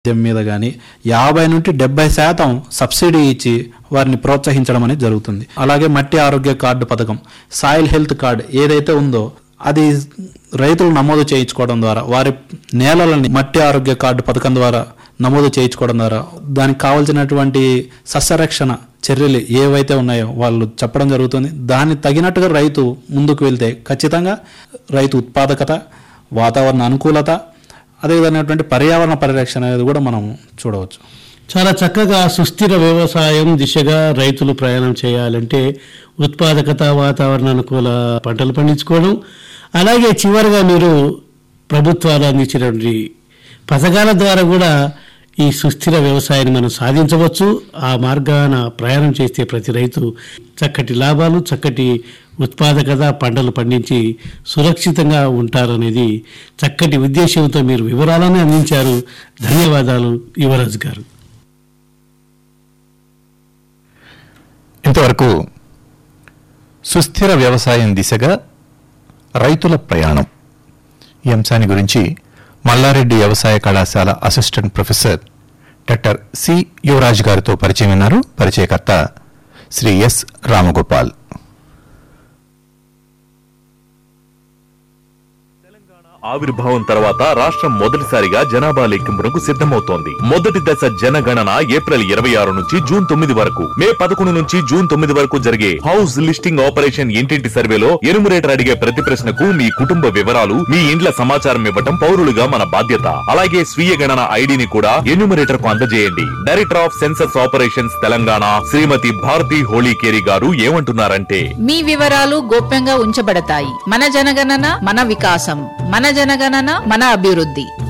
వైద్యం మీద కానీ యాభై నుండి డెబ్బై శాతం సబ్సిడీ ఇచ్చి వారిని ప్రోత్సహించడం అనేది జరుగుతుంది అలాగే మట్టి ఆరోగ్య కార్డు పథకం సాయిల్ హెల్త్ కార్డ్ ఏదైతే ఉందో అది రైతులు నమోదు చేయించుకోవడం ద్వారా వారి నేలలని మట్టి ఆరోగ్య కార్డు పథకం ద్వారా నమోదు చేయించుకోవడం ద్వారా దానికి కావాల్సినటువంటి సస్యరక్షణ చర్యలు ఏవైతే ఉన్నాయో వాళ్ళు చెప్పడం జరుగుతుంది దాన్ని తగినట్టుగా రైతు ముందుకు వెళ్తే ఖచ్చితంగా రైతు ఉత్పాదకత వాతావరణ అనుకూలత అదేవిధమైనటువంటి పర్యావరణ పరిరక్షణ అనేది కూడా మనం చూడవచ్చు చాలా చక్కగా సుస్థిర వ్యవసాయం దిశగా రైతులు ప్రయాణం చేయాలంటే ఉత్పాదకత వాతావరణ అనుకూల పంటలు పండించుకోవడం అలాగే చివరిగా మీరు ప్రభుత్వాలు అందించినటువంటి పథకాల ద్వారా కూడా ఈ సుస్థిర వ్యవసాయాన్ని మనం సాధించవచ్చు ఆ మార్గాన ప్రయాణం చేస్తే ప్రతి రైతు చక్కటి లాభాలు చక్కటి ఉత్పాదకత పంటలు పండించి సురక్షితంగా ఉంటారనేది చక్కటి ఉద్దేశంతో మీరు వివరాలను అందించారు ధన్యవాదాలు యువరాజు గారు ఇంతవరకు సుస్థిర వ్యవసాయం దిశగా రైతుల ప్రయాణం ఈ అంశాన్ని గురించి మల్లారెడ్డి వ్యవసాయ కళాశాల assistant professor doctor C Yuvaraj గారితో పరిచయం విన్నారు పరిచయకర్త శ్రీ ఎస్ రామగోపాల్ ఆవిర్భావం తర్వాత రాష్ట్రం మొదటిసారిగా జనాభా లెక్కింపునకు సిద్ధమవుతోంది మొదటి దశ జనగణన ఏప్రిల్ ఇరవై ఆరు నుంచి జూన్ తొమ్మిది వరకు మే పదకొండు నుంచి జూన్ తొమ్మిది వరకు జరిగే హౌస్ లిస్టింగ్ ఆపరేషన్ ఇంటింటి సర్వేలో ఎనుమరేటర్ అడిగే ప్రతి ప్రశ్నకు మీ కుటుంబ వివరాలు మీ ఇండ్ల సమాచారం ఇవ్వటం పౌరులుగా మన బాధ్యత అలాగే స్వీయ గణన ఐడిని కూడా ఎన్యూమరేటర్ కు అందజేయండి director of census operations Telangana Shrimati Bharati Holikeri garu ఏమంటున్నారంటే మీ వివరాలు గోప్యంగా ఉంచబడతాయి మన జనగణన మన వికాసం మన జనగణన మన అభివృద్ధి